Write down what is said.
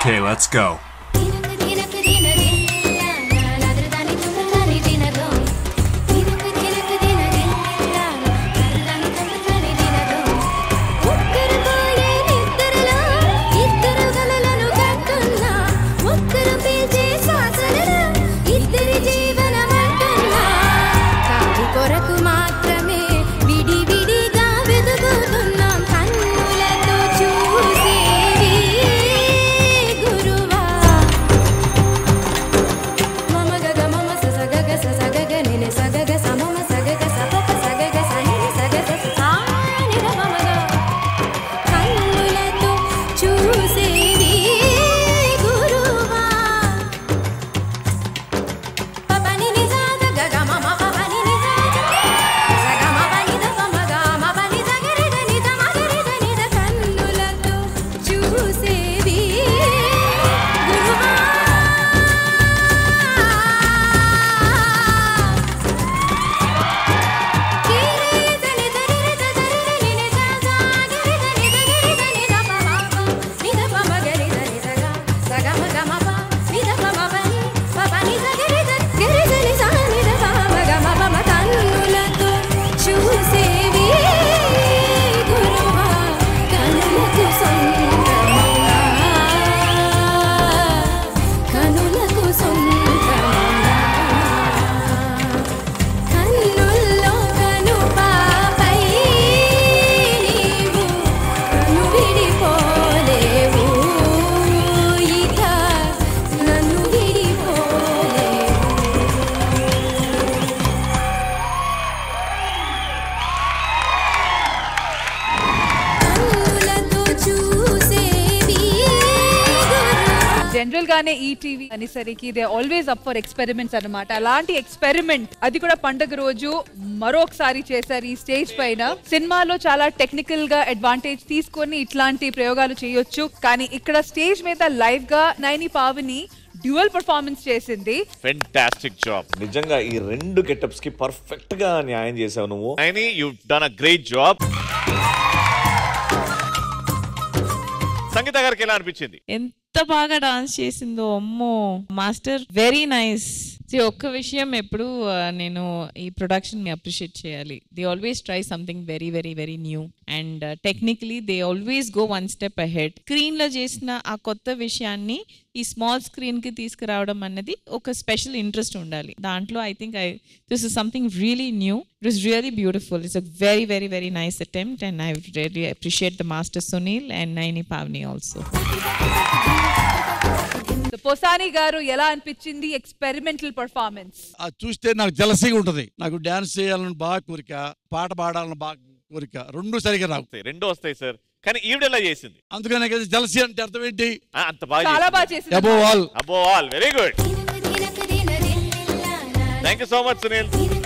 Okay, let's go. కొరకు మాత్రమే విడి విడిగా వెతుకుతున్నాం కన్నులతో చూసేవి గురువా మమ గగ మమ స స గగ స స గగ నిని స గగ స మమ స గగ స ప ప స గగ స నిని స గ స స సా ని ర మమ గ కన్నులతో చూసేవి గురువా ప ప ని ని స గ గ గ మ మ ప ప ని ని స గ స గ మ ప ని ద ప మ గ మ ప ని స గ రి ద ని ద మ గ రి ద ని ద కన్నులతో చూసేవి గురువా చూసేవి గురువా కనులకు సొంతమౌనా కనులకు సొంతమౌనా కన్నుల్లో కనుపాపై నీవు కను విడిపోలేవు ఇక నన్ను విడిపోలేవు కన్నులతో చూసేవి గురువా జనరల్ గానే ఈ టీవీ అనేసరికి they always up for experiments అన్నమాట అలాంటి ఎక్స్పెరిమెంట్ అది కూడా పండగ రోజు మరొకసారి చేశారు ఈ స్టేజ్ పైన సినిమాలో చాలా టెక్నికల్ గా అడ్వాంటేజ్ తీసుకొని ఇట్లాంటి ప్రయోగాలు చేయొచ్చు కానీ ఇక్కడ స్టేజ్ మీద లైవ్ గా నైని పావని డ్యూయల్ పర్ఫార్మెన్స్ చేసింది ఫెంటాస్టిక్ జాబ్ నిజంగా ఈ రెండు గెటప్స్ కి పర్ఫెక్ట్ గా న్యాయం చేసావు నువ్వు Naini you done a great job Sangeetha గారికి ఎలా అనిపించింది ఎంత బాగా డాన్స్ చేసిందో అమ్మో మాస్టర్ వెరీ నైస్ ఒక్క విషయం ఎప్పుడు ఆ, నేను ఈ ప్రొడక్షన్ ని అప్రిషియేట్ చేయాలి they always try something very very very new and technically they always go one step ahead screen లో చేసిన ఆ కొత్త విషయాన్ని ఈ స్మాల్ స్క్రీన్ కి తీసుకురావడం అన్నది ఒక స్పెషల్ ఇంట్రెస్ట్ ఉండాలి దాంట్లో I think I this is something really new it is really beautiful it's a very very very nice attempt and I really appreciate the master Sunil and Naini Pavani also Posani garu ఎలా అనిపించింది experimental performance అది చూస్తే నాకు జలసీగా ఉంటుంది నాకు dance చేయాలని బాగా కోరిక పాట పాడాలని బాగా కోరిక రెండు సరిగా రావు వస్తాయి, రెండు వస్తాయి సార్ కానీ ఈవిడ ఎలా చేసింది అందుకనే కదా జలసీ అంటే అర్థం ఏంటి ఆ, అంత బాగా చాలా బాగా చేసింది అబో ఆల్ అబ్బో all very good thank you so much Sunil